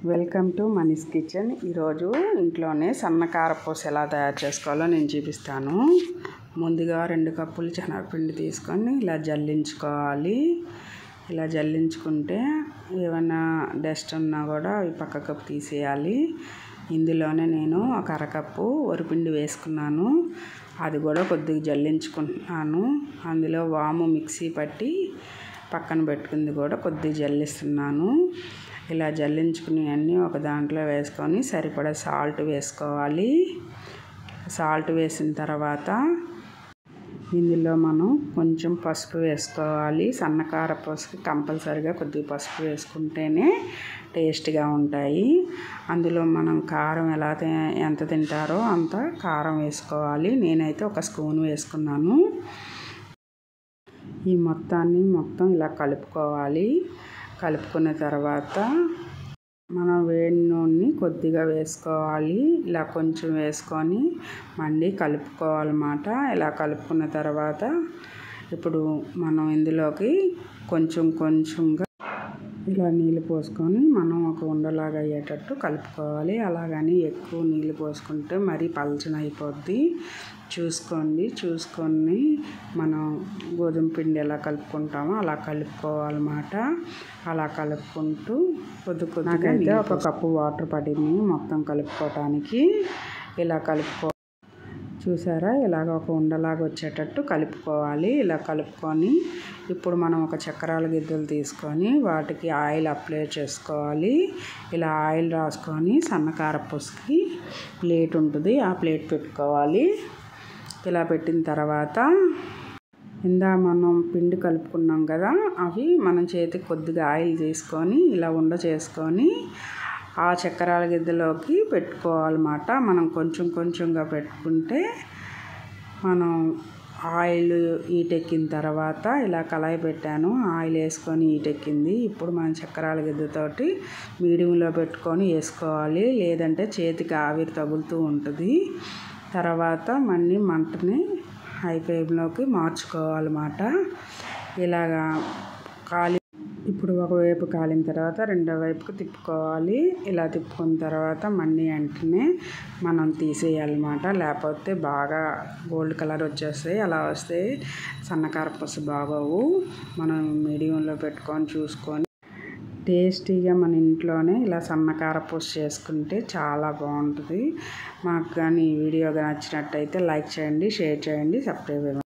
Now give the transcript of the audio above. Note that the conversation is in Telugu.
వెల్కమ్ టు మనీస్ కిచెన్ ఈరోజు ఇంట్లోనే సన్న కారపూస ఎలా తయారు చేసుకోవాలో నేను చూపిస్తాను ముందుగా రెండు కప్పులు శనగపిండి తీసుకొని ఇలా జల్లించుకోవాలి ఇలా జల్లించుకుంటే ఏమైనా డస్ట్ ఉన్నా కూడా అవి పక్కకు తీసేయాలి ఇందులోనే నేను ఒక అరకప్పు వరిపిండి వేసుకున్నాను అది కూడా కొద్దిగా జల్లించుకుంటున్నాను అందులో వాము మిక్సీ పట్టి పక్కన పెట్టుకుంది కూడా కొద్దిగా జల్లిస్తున్నాను ఇలా జల్లించుకుని అన్నీ ఒక దాంట్లో వేసుకొని సరిపడా సాల్ట్ వేసుకోవాలి సాల్ట్ వేసిన తర్వాత ఇందులో మనం కొంచెం పసుపు వేసుకోవాలి సన్నకార పసుపు కంపల్సరిగా కొద్దిగా పసుపు వేసుకుంటేనే టేస్ట్గా ఉంటాయి అందులో మనం కారం ఎలా ఎంత తింటారో అంత కారం వేసుకోవాలి నేనైతే ఒక స్పూన్ వేసుకున్నాను ఈ మొత్తాన్ని మొత్తం ఇలా కలుపుకోవాలి కలుపుకున్న తర్వాత మనం వేడి నూనె కొద్దిగా వేసుకోవాలి ఇలా కొంచెం వేసుకొని మళ్ళీ కలుపుకోవాలన్నమాట ఇలా కలుపుకున్న తర్వాత ఇప్పుడు మనం ఇందులోకి కొంచెం కొంచెంగా ఇలా నీళ్ళు పోసుకొని మనం ఒక ఉండలాగా అయ్యేటట్టు కలుపుకోవాలి అలాగని ఎక్కువ నీళ్ళు పోసుకుంటే మరీ పలచన అయిపోద్ది చూసుకోండి చూసుకొని మనం గోధుమ పిండి ఎలా కలుపుకుంటామో అలా కలుపుకోవాలన్నమాట అలా కలుపుకుంటూ కొద్ది కొద్దిగా అయితే ఒక కప్పు వాటర్ పడింది మొత్తం కలుపుకోవటానికి ఇలా కలుపుకో చూసారా ఇలాగ ఒక ఉండలాగా వచ్చేటట్టు కలుపుకోవాలి ఇలా కలుపుకొని ఇప్పుడు మనం ఒక చక్రాల గిద్దలు తీసుకొని వాటికి ఆయిల్ అప్లై చేసుకోవాలి ఇలా ఆయిల్ రాసుకొని సన్నకార పుసుకి ప్లేట్ ఉంటుంది ఆ ప్లేట్ పెట్టుకోవాలి ఇలా పెట్టిన తర్వాత ఇందా మనం పిండి కలుపుకున్నాం కదా అవి మనం చేతికి కొద్దిగా ఆయిల్ తీసుకొని ఇలా ఉండ చేసుకొని ఆ చక్రాల గిద్దలోకి పెట్టుకోవాలన్నమాట మనం కొంచెం కొంచెంగా పెట్టుకుంటే మనం ఆయిల్ ఈటెక్కిన తర్వాత ఇలా కళాయి పెట్టాను ఆయిల్ వేసుకొని ఈటెక్కింది ఇప్పుడు మనం చక్రాల గిద్దతోటి మీడియంలో పెట్టుకొని వేసుకోవాలి లేదంటే చేతికి ఆవిరి తగులుతూ ఉంటుంది తర్వాత మళ్ళీ మంటని హై ఫ్లేమ్లోకి మార్చుకోవాలన్నమాట ఇలాగా కాలి ఇప్పుడు ఒకవైపు కాలిన తర్వాత రెండో వైపుకి తిప్పుకోవాలి ఇలా తిప్పుకున్న తర్వాత మళ్ళీ వెంటనే మనం తీసేయాలన్నమాట లేకపోతే బాగా గోల్డ్ కలర్ వచ్చేస్తాయి అలా వస్తే సన్నకారపూస బాగోవు మనం మీడియంలో పెట్టుకొని చూసుకొని టేస్టీగా మన ఇంట్లోనే ఇలా సన్నకార పూస చేసుకుంటే చాలా బాగుంటుంది మాకు కానీ ఈ వీడియో నచ్చినట్టయితే లైక్ చేయండి షేర్ చేయండి సబ్స్క్రైబ్